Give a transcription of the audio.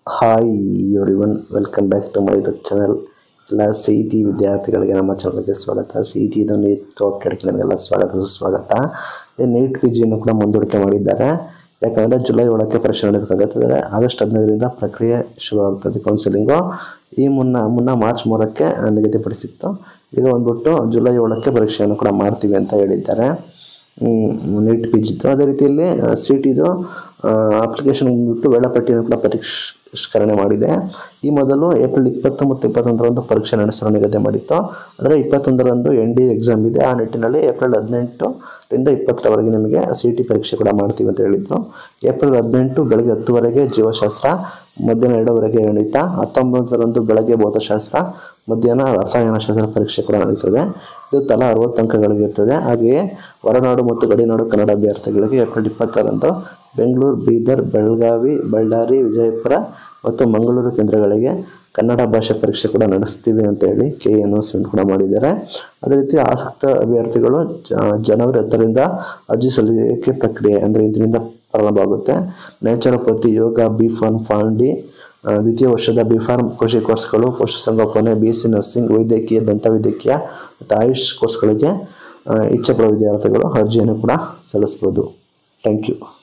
hi everyone welcome back to my YouTube channel ಎಲ್ಲ C E T ವಿದ್ಯಾರ್ಥಿಗಳಿಗೆ ನಮ್ಮ ಚಾನಲ್ಗೆ ಸ್ವಾಗತ ಸಿ ಇ ಟಿ ಇದು ನೀಟ್ ತೋಟಕ್ಕೆ ನಿಮಗೆಲ್ಲ ಸ್ವಾಗತ ಸುಸ್ವಾಗತ ಈ ನೀಟ್ ಪಿ ಜಿಯನ್ನು ಕೂಡ ಮುಂದೂಡಿಕೆ ಮಾಡಿದ್ದಾರೆ ಯಾಕಂದರೆ ಜುಲೈ ಒಳಕ್ಕೆ ಪರೀಕ್ಷೆ ನಡೆಯಬೇಕಾಗುತ್ತದೆ ಆಗಸ್ಟ್ ಹದಿನೈದರಿಂದ ಪ್ರಕ್ರಿಯೆ ಶುರುವಾಗ್ತದೆ ಕೌನ್ಸಿಲಿಂಗು ಈ ಮುನ್ನ ಮುನ್ನ ಮಾರ್ಚ್ ಮೂರಕ್ಕೆ ನಿಗದಿಪಡಿಸಿತ್ತು ಈಗ ಬಂದ್ಬಿಟ್ಟು ಜುಲೈ ಒಳಕ್ಕೆ ಪರೀಕ್ಷೆಯನ್ನು ಕೂಡ ಮಾಡ್ತೀವಿ ಅಂತ ಹೇಳಿದ್ದಾರೆ ನೀಟ್ ಪಿ ಜಿದ್ದು ಅದೇ ರೀತಿಯಲ್ಲಿ ಸಿ ಟಿದು ಅಪ್ಲಿಕೇಶನ್ ಬಂದ್ಬಿಟ್ಟು ವೇಳಾಪಟ್ಟಿಯನ್ನು ಕೂಡ ಪರಿಷ್ಕರಣೆ ಮಾಡಿದೆ ಈ ಮೊದಲು ಏಪ್ರಿಲ್ ಇಪ್ಪತ್ತೊಂಬತ್ತು ಇಪ್ಪತ್ತೊಂದರಂದು ಪರೀಕ್ಷೆ ನಡೆಸಲು ನಿಗದಿ ಮಾಡಿತ್ತು ಅಂದರೆ ಇಪ್ಪತ್ತೊಂದರಂದು ಎನ್ ಡಿ ಎಕ್ಸಾಮ್ ಇದೆ ಆ ನಿಟ್ಟಿನಲ್ಲಿ ಏಪ್ರಿಲ್ ಹದಿನೆಂಟರಿಂದ ಇಪ್ಪತ್ತರವರೆಗೆ ನಿಮಗೆ ಸಿ ಟಿ ಪರೀಕ್ಷೆ ಕೂಡ ಮಾಡ್ತೀವಿ ಅಂತ ಹೇಳಿದ್ರು ಏಪ್ರಿಲ್ ಹದಿನೆಂಟು ಬೆಳಗ್ಗೆ ಹತ್ತುವರೆಗೆ ಜೀವಶಾಸ್ತ್ರ ಮಧ್ಯಾಹ್ನ ಎರಡುವರೆಗೆ ಗಣಿತ ಹತ್ತೊಂಬತ್ತರಂದು ಬೆಳಗ್ಗೆ ಭೌತಶಾಸ್ತ್ರ ಮಧ್ಯಾಹ್ನ ರಸಾಯನಶಾಸ್ತ್ರ ಪರೀಕ್ಷೆ ಕೂಡ ನಡೀತದೆ ಇದು ತಲಾ ಅರವತ್ತು ಅಂಕಗಳಿಗಿರ್ತದೆ ಹಾಗೆಯೇ ಹೊರನಾಡು ಮತ್ತು ಗಡಿನಾಡು ಕನ್ನಡ ಅಭ್ಯರ್ಥಿಗಳಿಗೆ ಏಪ್ರಿಲ್ ಇಪ್ಪತ್ತರಂದು ಬೆಂಗಳೂರು ಬೀದರ್ ಬೆಳಗಾವಿ ಬಳ್ಳಾರಿ ವಿಜಯಪುರ ಮತ್ತು ಮಂಗಳೂರು ಕೇಂದ್ರಗಳಿಗೆ ಕನ್ನಡ ಭಾಷೆ ಪರೀಕ್ಷೆ ಕೂಡ ನಡೆಸ್ತೀವಿ ಅಂತ ಹೇಳಿ ಕೆ ಅನೌನ್ಸ್ಮೆಂಟ್ ಕೂಡ ಮಾಡಿದ್ದಾರೆ ಅದೇ ರೀತಿ ಆಸಕ್ತ ಅಭ್ಯರ್ಥಿಗಳು ಜ- ಜನವರಿ ಹತ್ತರಿಂದ ಅರ್ಜಿ ಸಲ್ಲಿಕೆ ಪ್ರಕ್ರಿಯೆ ಅಂದರೆ ಇಂದಿನಿಂದ ಪ್ರಾರಂಭ ಆಗುತ್ತೆ naturopathy yoga B pharm pharm D ಆ, ದ್ವಿತೀಯ ವರ್ಷದ ಬಿ ಫಾರ್ಮ್ ಕೃಷಿ ಕೋರ್ಸ್ಗಳು ಪಶುಸಂಗೋಪನೆ ಬಿ ಎಸ್ ಸಿ ನರ್ಸಿಂಗ್ ವೈದ್ಯಕೀಯ ದಂತವೈದ್ಯಕೀಯ ಮತ್ತು ಆಯುಷ್ ಕೋರ್ಸ್ಗಳಿಗೆ ಆ, ಇಚ್ಛೆಪಡುವ ವಿದ್ಯಾರ್ಥಿಗಳು ಅರ್ಜಿಯನ್ನು ಕೂಡ ಸಲ್ಲಿಸ್ಬೋದು ಥ್ಯಾಂಕ್ ಯು